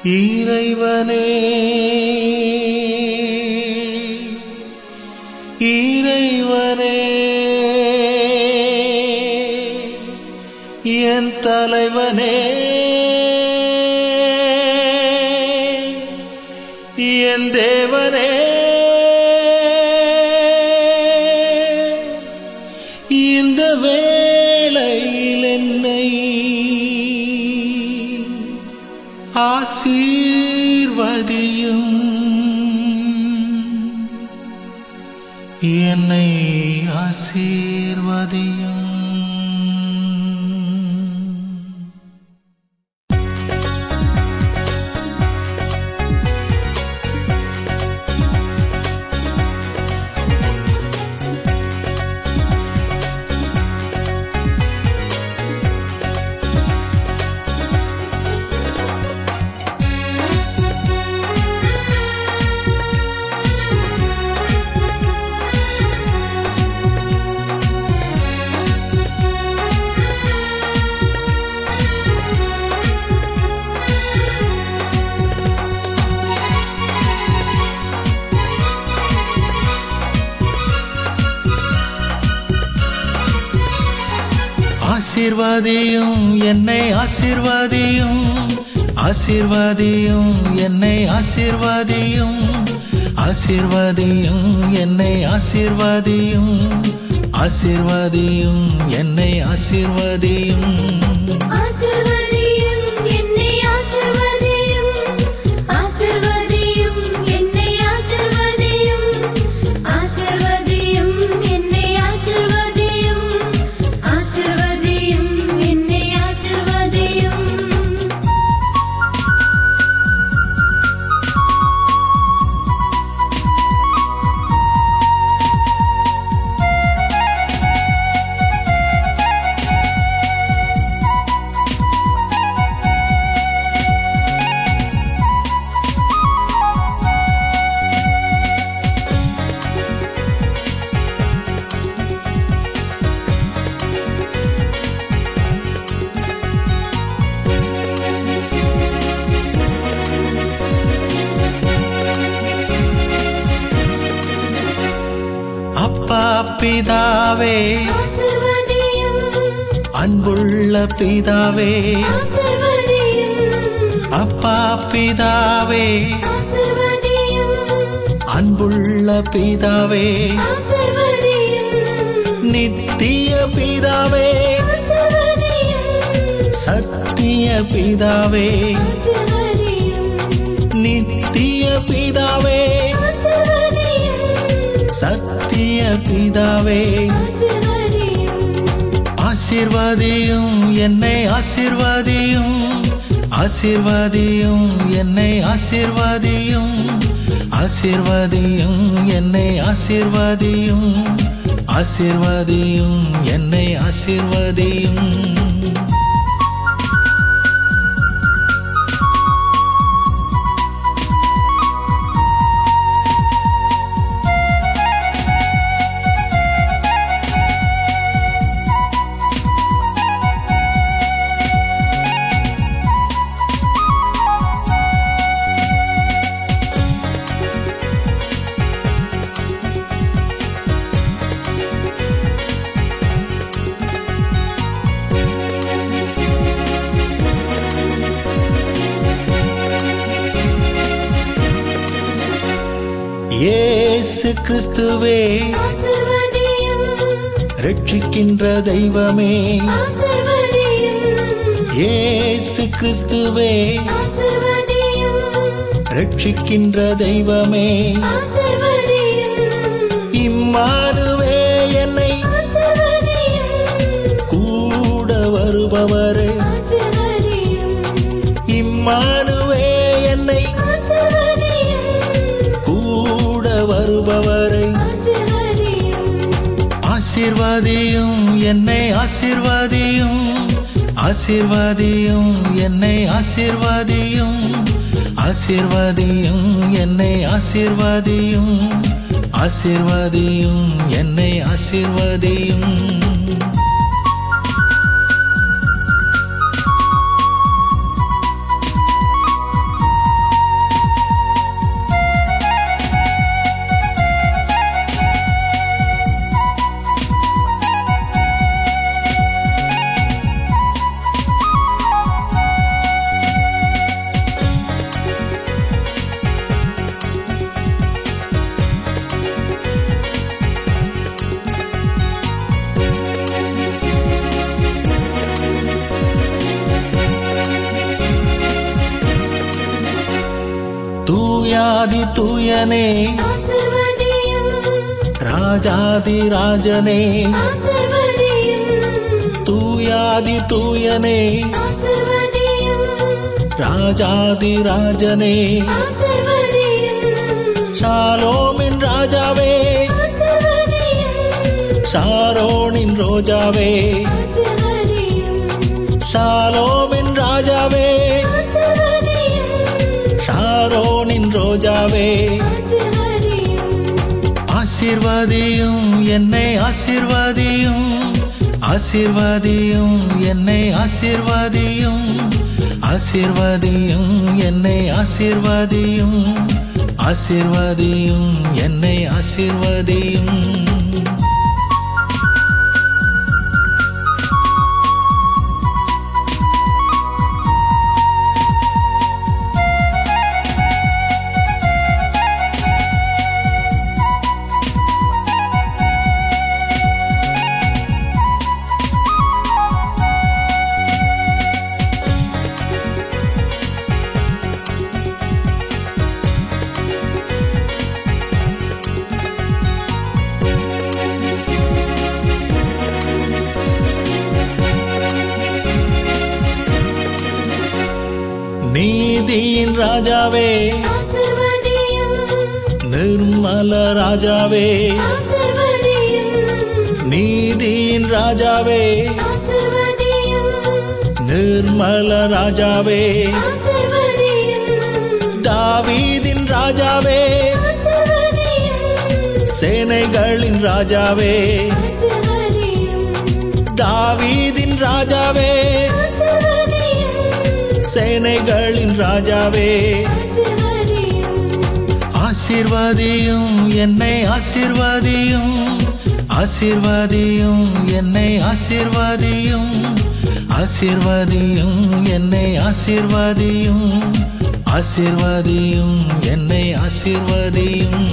இறைவனே இறைவனே என் தலைவனே என் தேவனே இந்த வேளையில் என்னை ஆசீர்வதியும் என்னை ஆசீர்வதியும் ஆசீர்வாதியும் என்னை ஆசீர்வாதியும் ஆசீர்வாதியும் என்னை ஆசீர்வாதியும் ஆசீர்வாதியும் என்னை ஆசீர்வாதியும் ஆசீர்வாதியும் என்னை ஆசீர்வாதியும் ஆசிர்வதியும் என்னை ஆசிர்வதியும் ஆசிர்வதியும் என்னை ஆசிர்வதியும் ஆசிர்வதியும் என்னை ஆசிர்வதியும் ஆசிர்வதியும் என்னை ஆசிர்வதியும் அப்பா பிதாவே ஆசிர்வதியும் அன்புள்ள பிதாவே ஆசிர்வதியும் அப்பா பிதாவே ஆசிர்வதியும் அன்புள்ள பிதாவே ஆசிர்வதியும் நித்திய பிதாவே ஆசிர்வதியும் சத்திய பிதாவே ஆசிர்வதியும் நித்திய பிதாவே ஆசிர்வதியும் சத்திய பிதாவே ஆசிர்வதியும் ஆசீர்வாதியும் என்னை ஆசீர்வாதியும் ஆசீர்வாதியும் என்னை ஆசீர்வாதியும் ஆசீர்வாதியும் என்னை ஆசீர்வாதியும் ஆசீர்வாதியும் என்னை ஆசீர்வாதியும் இயேசு கிறிஸ்துவே ஆசிர்வதியும் ரட்சிக்கின்ற தெய்வமே ஆசிர்வதியும் இயேசு கிறிஸ்துவே ஆசிர்வதியும் ரட்சிக்கின்ற தெய்வமே ஆசிர்வதியும் இம்மானுவே என்னை ஆசிர்வதியும் கூட வருபவரே ஆசிர்வதியும் இம்மானுவே என்னை ஆசிர்வதியும் கூட வருபவரை ஆசிர்வதியும் ஆசீர்வாதியும் என்னை ஆசீர்வாதியும் ஆசீர்வாதியும் என்னை ஆசீர்வாதியும் ஆசீர்வாதியும் என்னை ஆசீர்வாதியும் ஆசீர்வாதியும் என்னை ஆசீர்வாதியும் தூயாதி தூயனே ஆசிர்வதியும் ராஜாதி ராஜனே ஆசிர்வதியும் தூயாதி தூயனே ஆசிர்வதியும் ராஜாதி ராஜனே ஆசிர்வதியும் ஷாலோமின் ராஜாவே ஆசிர்வதியும் ஷாரோனின் ரோஜாவே ஆசிர்வதியும் ஷாலோமின் ராஜாவே ஆசிர்வதியும் ஷாரோனின் ரோஜாவே ஆசிர்வதியும் ஆசிர்வதியும் என்னை ஆசிர்வதியும் ஆசிர்வதியும் என்னை ஆசிர்வதியும் ஆசிர்வதியும் என்னை ஆசிர்வதியும் ஆசிர்வதியும் என்னை ஆசிர்வதியும் நீதியின் ராஜாவே ஆசிர்வதியும் நிர்மல ராஜாவே ஆசிர்வதியும் நீதியின் ராஜாவே ஆசிர்வதியும் நிர்மல ராஜாவே ஆசிர்வதியும் தாவீதின் ராஜாவே ஆசிர்வதியும் சேனைகளின் ராஜாவே ஆசிர்வதியும் தாவீதின் ராஜாவே ஆசிர்வதியும் சேனைகளின் ராஜாவே ஆசிர்வதியும் ஆசிர்வதியும் என்னை ஆசிர்வதியும் ஆசிர்வதியும் என்னை ஆசிர்வதியும் ஆசிர்வதியும் என்னை ஆசிர்வதியும் ஆசிர்வதியும் என்னை ஆசிர்வதியும்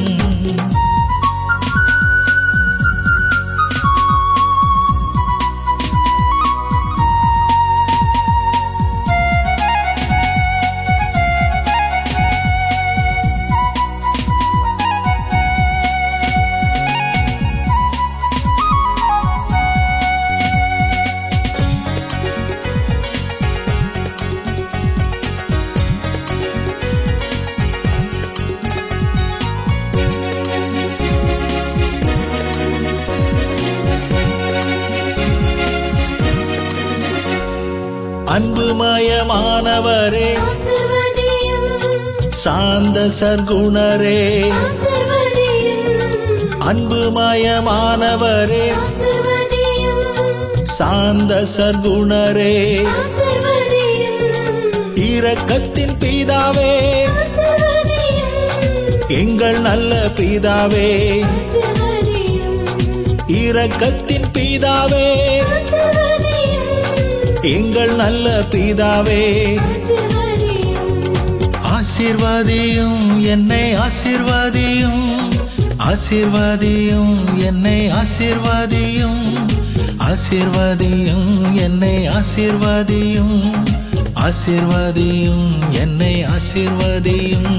அன்புமயமானவரே ஆசிர்வதியும் சாந்த சர்க்குணரே ஆசிர்வதியும் அன்புமயமானவரே ஆசிர்வதியும் சாந்த சர்க்குணரே ஆசிர்வதியும் இரக்கத்தின் பிதாவே ஆசிர்வதியும் எங்கள் நல்ல பிதாவே ஆசிர்வதியும் இரக்கத்தின் பிதாவே ஆசிர்வதியும் எங்கள் நல்ல பிதாவே ஆசிர்வதியும் ஆசிர்வதியும் என்னை ஆசிர்வதியும் ஆசிர்வதியும் என்னை ஆசிர்வதியும் ஆசிர்வதியும் என்னை ஆசிர்வதியும் ஆசிர்வதியும் என்னை ஆசிர்வதியும்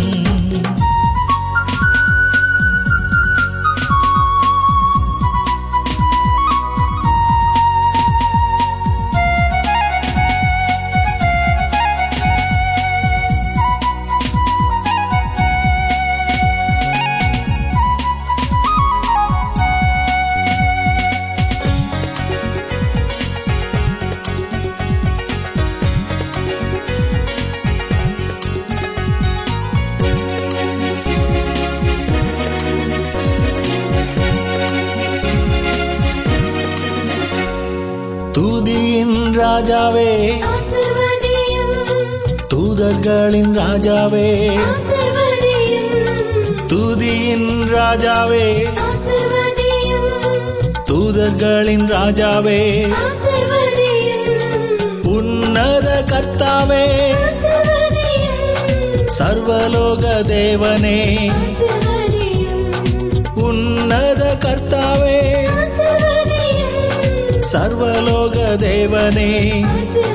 துதியின் ராஜாவே ஆசிர்வதியும் தூதர்களின் ராஜாவே ஆசிர்வதியும் துதியின் ராஜாவே ஆசிர்வதியும் தூதர்களின் ராஜாவே ஆசிர்வதியும் உன்னத கர்த்தாவே ஆசிர்வதியும் சர்வலோக தேவனே ஆசிர்வதியும் உன்னத கர்த்தாவே ஆசிர்வதியும் சர்வலோக தேவனே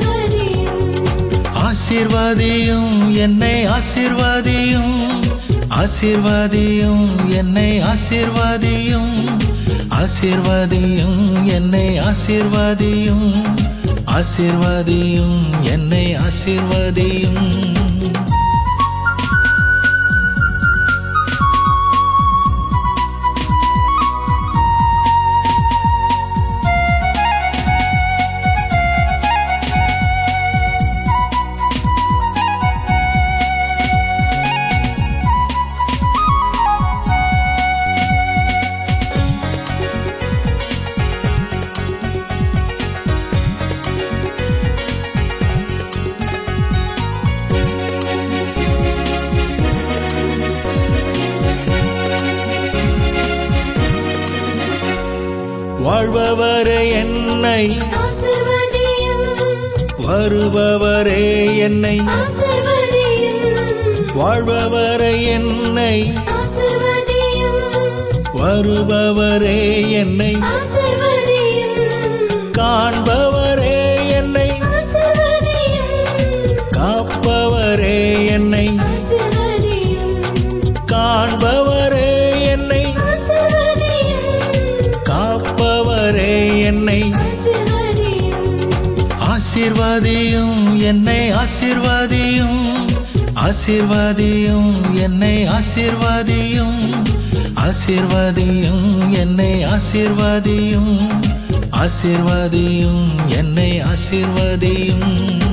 ஆசிர்வதியும் ஆசிர்வதியும் என்னை ஆசிர்வதியும் ஆசிர்வாதியும் என்னை ஆசிர்வாதியும் ஆசிர்வாதியும் என்னை ஆசிர்வாதியும் ஆசிர்வாதியும் என்னை ஆசிர்வாதியும் வாழ்பவரே என்னை ஆசிர்வதியும் வருபவரே என்னை ஆசிர்வதியும் வாழ்பவரே என்னை ஆசிர்வதியும் வருபவரே என்னை ஆசிர்வதியும் காண்பவரே என்னை ஆசிர்வதியும் காப்பவரே என்னை ஆசிர்வதியும் காண்பவரே என்னை ஆசிர்வதியும் காப்பவரே என்னை ஆசிர்வதியும் ஆசிர்வாதியும் என்னை ஆசிர்வாதியும் ஆசிர்வாதியும் என்னை ஆசிர்வாதியும் ஆசிர்வாதியும் என்னை ஆசிர்வாதியும் ஆசிர்வாதியும் என்னை ஆசிர்வாதியும்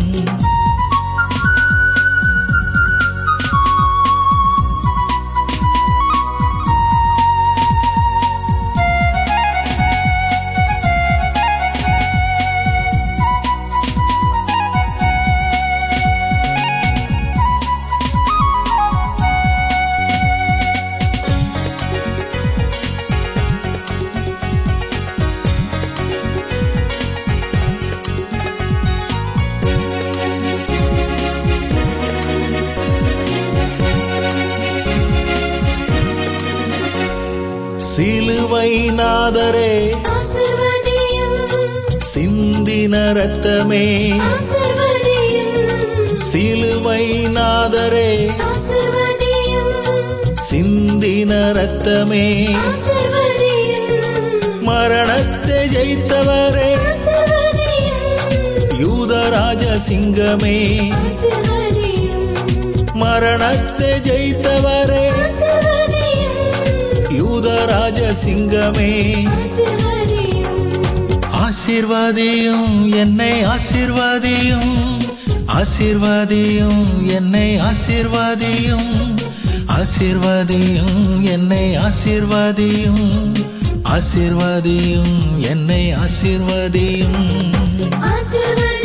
சிலுவை நாதரே ஆசிர்வதியும் சிந்தின ரத்தமே ஆசிர்வதியும் சிலுவை நாதரே ஆசிர்வதியும் சிந்தின ரத்தமே ஆசிர்வதியும் மரணத்தை ஜெயித்தவரே ஆசிர்வதியும் யூதராஜ சிங்கமே ஆசிர்வதியும் மரணத்தை ஜெயித்தவரே ஆசிர்வதியும் யூதராஜ சிங்கமே ஆசிர்வதியும் ஆசிர்வாதியும் என்னை ஆசிர்வாதியும் ஆசிர்வாதியும் என்னை ஆசிர்வாதியும் ஆசிர்வாதியும் என்னை ஆசிர்வாதியும் ஆசிர்வாதியும் என்னை ஆசிர்வாதியும் ஆசிர்வதியும்